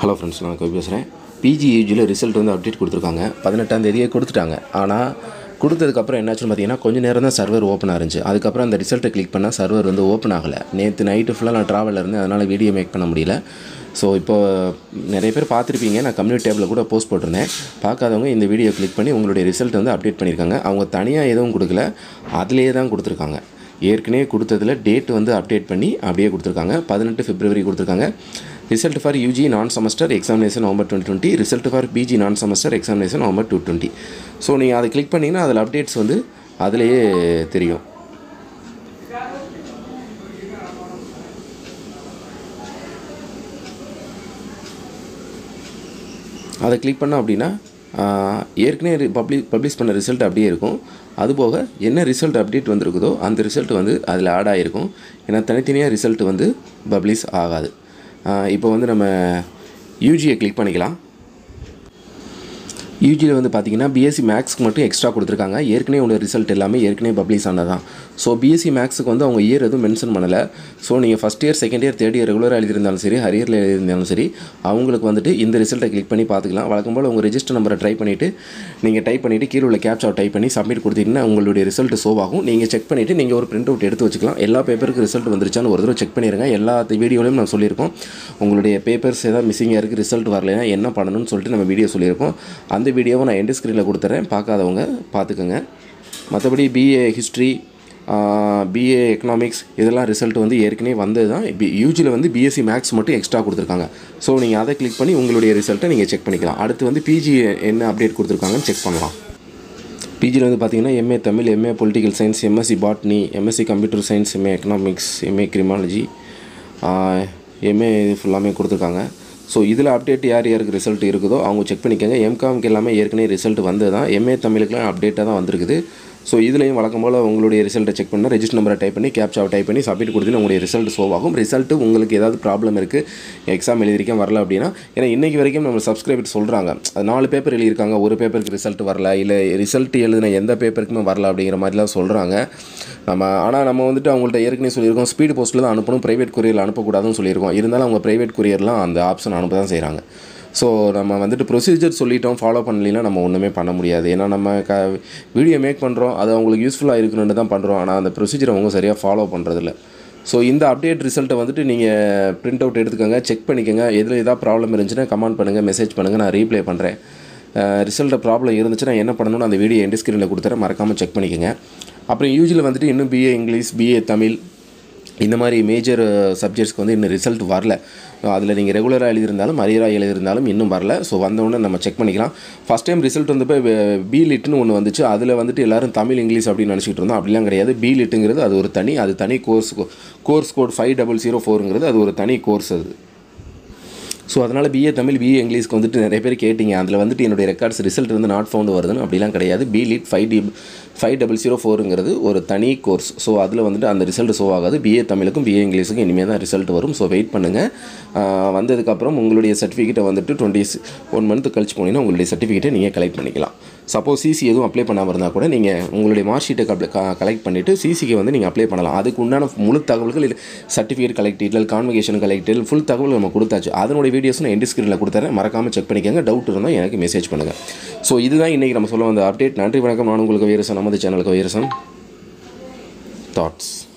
hello friends நான் கவி பேசுகிறேன் PG யூஜியில் ரிசல்ட் வந்து அப்டேட் கொடுத்துருக்காங்க பதினெட்டாம் தேதியே கொடுத்துட்டாங்க ஆனால் கொடுத்ததுக்கப்புறம் என்னாச்சுன்னு பார்த்தீங்கன்னா கொஞ்சம் நேரம் தான் சர்வர் ஓப்பன் இருந்துச்சு அதுக்கப்புறம் அந்த ரிசல்ட்டை கிளிக் பண்ணால் சர்வர் வந்து ஓப்பன் ஆகலை நேற்று நைட்டு ஃபுல்லாக நான் ட்ராவலில் இருந்தேன் அதனால் வீடியோ மேக் பண்ண முடியல ஸோ இப்போ நிறைய பேர் பார்த்துருப்பீங்க நான் கம்யூனிட்டி டேபிளில் கூட போஸ்ட் போட்டிருந்தேன் பார்க்காதவங்க இந்த வீடியோ கிளிக் பண்ணி உங்களுடைய ரிசல்ட் வந்து அப்டேட் பண்ணியிருக்காங்க அவங்க தனியாக எதுவும் கொடுக்கல அதிலே தான் கொடுத்துருக்காங்க ஏற்கனவே கொடுத்ததில் டேட் வந்து அப்டேட் பண்ணி அப்படியே கொடுத்துருக்காங்க பதினெட்டு பிப்ரவரி கொடுத்துருக்காங்க result for UG non semester examination November twenty twenty result for PG non semester examination November two twenty so நீங்கள் அதை கிளிக் பண்ணிங்கன்னா அதில் அப்டேட்ஸ் வந்து அதிலேயே தெரியும் அதை கிளிக் பண்ணோம் அப்படின்னா ஆஹ், ஏற்கனவே பப்ளி பப்ளிஷ் பண்ண ரிசல்ட் அப்படியே இருக்கும் அதுபோக என்ன ரிசல்ட் அப்டேட் வந்திருக்குதோ அந்த ரிசல்ட் வந்து அதில் ஆட் ஆகிருக்கும் ஏன்னா தனித்தனியாக ரிசல்ட் வந்து பப்ளிஷ் ஆகாது ஆஹ், இப்போ வந்து நம்ம யூஜியை கிளிக் பண்ணிக்கலாம் யூஜியில் வந்து பார்த்தீங்கன்னா பிஎஸ்சி மேக்ஸ்க்கு மட்டும் எக்ஸ்ட்ரா கொடுத்துருக்காங்க ஏற்கனவே உள்ள ரிசல்ட் எல்லாமே ஏற்கனவே பப்ளிஷ் ஆனதான் ஸோ பிஎஸ்சி மேக்ஸுக்கு வந்து அவங்க இயர் எதுவும் மென்ஷன் பண்ணலை ஸோ நீங்கள் first year second year third year ரெகுலராக எழுதியிருந்தாலும் சரி ஹரியரில் எழுதியிருந்தாலும் சரி அவங்களுக்கு வந்துட்டு இந்த ரிசல்ட்டை கிளிக் பண்ணி பார்த்துக்கலாம் வழக்கம் போல் உங்கள் ரெஜிஸ்டர் நம்பரை ட்ரை பண்ணிவிட்டு நீங்கள் டைப் பண்ணிவிட்டு கீழே உள்ள கேப்சாவை டைப் பண்ணி சப்மிட் கொடுத்தீங்கன்னா உங்களுடைய ரிசல்ட் ஷோ ஆகும் நீங்கள் செக் பண்ணிவிட்டு நீங்கள் ஒரு பிரிண்ட் அவுட் எடுத்து வச்சுக்கலாம் எல்லா பேப்பருக்கு ரிசல்ட் வந்துருச்சான்னு ஒரு தடவை செக் பண்ணிடுங்க எல்லா வீடியோலையும் நான் சொல்லியிருக்கோம் உங்களுடைய பேப்பர்ஸ் ஏதாவது மிஸ்ஸிங்காக இருக்குது ரிசல்ட் வரலைன்னா என்ன பண்ணணும்னு சொல்லிட்டு நம்ம வீடியோ சொல்லியிருப்போம் அந்த வீடியோவை நான் எண்டு ஸ்க்ரீனில் கொடுத்துறேன் பார்க்காதவங்க பார்த்துக்கோங்க மற்றபடி பிஏ ஹிஸ்ட்ரி பிஏ எக்கனாமிக்ஸ் இதெல்லாம் ரிசல்ட் வந்து ஏற்கனவே வந்தது தான் பி யூஜியில் வந்து பிஎஸ்சி மேக்ஸ் மட்டும் எக்ஸ்ட்ரா கொடுத்துருக்காங்க ஸோ நீங்கள் அதை கிளிக் பண்ணி உங்களுடைய ரிசல்ட்டை நீங்கள் செக் பண்ணிக்கலாம் அடுத்து வந்து பிஜி என்ன அப்டேட் கொடுத்துருக்காங்கன்னு செக் பண்ணலாம் பிஜியில் வந்து பார்த்தீங்கன்னா MA Tamil MA political science MSc botany MSc computer science MA economics MA criminology MA இது ஃபுல்லாமே கொடுத்துருக்காங்க ஸோ இதில் அப்டேட் யார் யாருக்கு ரிசல்ட் இருக்குதோ அவங்க செக் பண்ணிக்கோங்க எம்காம்க்கு எல்லாமே ஏற்கனவே ரிசல்ட் வந்து தான் எம்ஏ தமிழுக்குலாம் அப்டேட்டாக தான் வந்திருக்குது ஸோ இதுலேயும் வழக்கம் போல் உங்களுடைய ரிசல்ட்டை செக் பண்ணால் ரெஜிஸ்டர் நம்பரை டைப் பண்ணி கேப்சாவை டைப் பண்ணி சப்மிட் கொடுத்தீங்கன்னா உங்களுடைய ரிசல்ட் ஷோ ஆகும் ரிசல்ட்டு உங்களுக்கு ஏதாவது ப்ராப்ளம் இருக்குது எக்ஸாம் எழுதிருக்கேன் வரல அப்படின்னா ஏன்னா இன்றைக்கி வரைக்கும் நம்ம சப்ஸ்கிரைபர் சொல்கிறாங்க அது நாலு பேப்பர் எழுதியிருக்காங்க ஒரு பேப்பருக்கு ரிசல்ட் வரல இல்லை ரிசல்ட் எழுதின எந்த பேப்பருக்குமே வரல அப்படிங்கிற மாதிரிலாம் சொல்கிறாங்க நம்ம ஆனால் நம்ம வந்துட்டு அவங்கள்ட்ட ஏற்கனவே சொல்லியிருக்கோம் ஸ்பீடு போஸ்ட்டில் தான் அனுப்பணும் ப்ரைவேட் கொரியரில் அனுப்பக்கூடாதுன்னு சொல்லியிருக்கோம் இருந்தாலும் அவங்க ப்ரைவேட் கொரியர்லாம் அந்த ஆப்ஷன் அனுப்ப தான் செய்கிறாங்க ஸோ நம்ம வந்துட்டு ப்ரொசீஜர் சொல்லிட்டோம் ஃபாலோ பண்ணலைன்னா நம்ம ஒன்றுமே பண்ண முடியாது ஏன்னா நம்ம க வீடியோ மேக் பண்ணுறோம் அது அவங்களுக்கு யூஸ்ஃபுல்லாக இருக்கணும்னு தான் பண்ணுறோம் ஆனால் அந்த ப்ரொசீஜர் அவங்க சரியாக ஃபாலோ பண்ணுறதில்ல ஸோ இந்த அப்டேட் ரிசல்ட்டை வந்துட்டு நீங்கள் பிரிண்ட் அவுட் எடுத்துக்கோங்க செக் பண்ணிக்கோங்க எதில் ஏதாவது ப்ராப்ளம் இருந்துச்சுன்னா கமெண்ட் பண்ணுங்கள் மெசேஜ் பண்ணுங்கள் நான் ரீப்ளை பண்ணுறேன் ரிசல்ட்டில் ப்ராப்ளம் இருந்துச்சுன்னா என்ன பண்ணணும்னு அந்த வீடியோ எண்ட் ஸ்க்ரீனில் கொடுத்துறேன் மறக்காமல் செக் பண்ணிக்கோங்க அப்புறம் யூஜியில் வந்துட்டு இன்னும் பிஏ இங்கிலீஷ் பிஏ தமிழ் இந்த மாதிரி மேஜர் சப்ஜெக்ட்ஸ்க்கு வந்து இன்னும் ரிசல்ட் வரல அதில் நீங்கள் ரெகுலராக எழுதியிருந்தாலும் அரியராக எழுதியிருந்தாலும் இன்னும் வரல ஸோ வந்தவுடனே நம்ம செக் பண்ணிக்கலாம் ஃபஸ்ட் டைம் ரிசல்ட் வந்தப்போ பி லிட்னு ஒன்று வந்துச்சு அதில் வந்துட்டு எல்லாரும் தமிழ் இங்கிலீஷ் அப்படின்னு நினச்சிக்கிட்டு இருந்தோம் அப்படிலாம் கிடையாது பி லிட்டுங்கிறது அது ஒரு தனி அது தனி course course code five double zero ஃபோருங்கிறது அது ஒரு தனி கோர்ஸ் அது ஸோ அதனால் பிஏ தமிழ் பிஏ இங்கிலீஷ்க்கு வந்துட்டு நிறைய பேர் கேட்டிங்க அதில் வந்துட்டு என்னுடைய ரெக்கார்ட்ஸ் ரிசல்ட் வந்து நாட் ஃபவுண்ட் வருதுன்னு அப்படிலாம் கிடையாது B Lit five D five double zero ஃபோருங்கிறது ஒரு தனி கோர்ஸ் ஸோ அதில் வந்துட்டு அந்த ரிசல்ட் ஷோ ஆகாது பிஏ தமிழுக்கும் பிஏ இங்கிலீஷுக்கும் இனிமேல் தான் ரிசல்ட் வரும் ஸோ வெயிட் பண்ணுங்கள் வந்ததுக்கப்புறம் உங்களுடைய சர்டிஃபிகேட்டை வந்துட்டு டுவெண்ட்டி ஒன் மந்த் கழிச்சு போனீங்கன்னா உங்களுடைய சர்டிஃபிகேட்டை நீங்கள் கலெக்ட் பண்ணிக்கலாம் சப்போஸ் சிசி எதுவும் அப்ளை பண்ணாமல் இருந்தால் கூட நீங்கள் உங்களுடைய மார்க் ஷீட்டை கலெக்ட் பண்ணிவிட்டு சிசிக்கு வந்து நீங்கள் அப்ளை பண்ணலாம் அதுக்கு உண்டான முழு தகவல்கள் இது certificate collect detail convocation collect detail full தகவல் நம்ம கொடுத்தாச்சு அதனுடைய வீடியோஸ் நான் எண்ட் ஸ்க்ரீனில் கொடுத்துறேன் மறக்காமல் செக் பண்ணிக்கோங்க டவுட் இருந்தால் எனக்கு மெசேஜ் பண்ணுங்கள் ஸோ இதுதான் இன்றைக்கி நம்ம சொல்ல வந்த அப்டேட் நன்றி வணக்கம் நான் உங்களுக்கு வைரசன் நமது சேனலுக்கு வைரசன் தாட்ஸ்